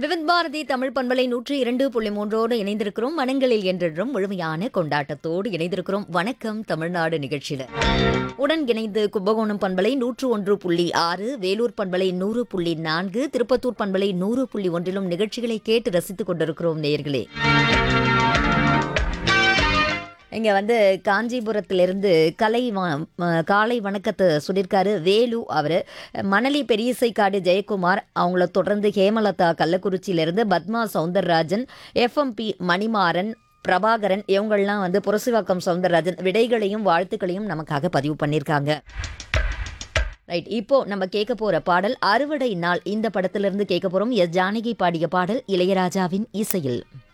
விவித் பாரதி தமிழ் பண்பலை நூற்றி இரண்டு புள்ளி மூன்றோடு இணைந்திருக்கிறோம் மனங்களில் என்றென்றும் முழுமையான கொண்டாட்டத்தோடு இணைந்திருக்கிறோம் வணக்கம் தமிழ்நாடு நிகழ்ச்சியில உடன் இணைந்து கும்பகோணம் பண்பலை நூற்று ஒன்று புள்ளி ஆறு வேலூர் பண்பலை நூறு புள்ளி நான்கு திருப்பத்தூர் பண்பலை நூறு புள்ளி ஒன்றிலும் நிகழ்ச்சிகளை கேட்டு ரசித்துக் கொண்டிருக்கிறோம் நேயர்களே இங்க வந்து காஞ்சிபுரத்திலிருந்து கலை வ- ம- காலை வணக்கத்தை சொல்லியிருக்காரு வேலு அவரு மணலி பெரியசைக்காடு ஜெயக்குமார் அவங்கள தொடர்ந்து ஹேமலதா கள்ளக்குறிச்சியிலிருந்து பத்மா சவுந்தரராஜன் எஃப்எம்பி மணிமாறன் பிரபாகரன் இவங்கள்லாம் வந்து புரசிவாக்கம் சவுந்தரராஜன் விடைகளையும் வாழ்த்துக்களையும் நமக்காக பதிவு பண்ணியிருக்காங்க ரைட் இப்போ நம்ம கேட்க போற பாடல் அறுவடை நாள் இந்த படத்திலிருந்து கேட்க போறோம் எஸ் ஜானகி பாடிய பாடல் இளையராஜாவின் இசையில்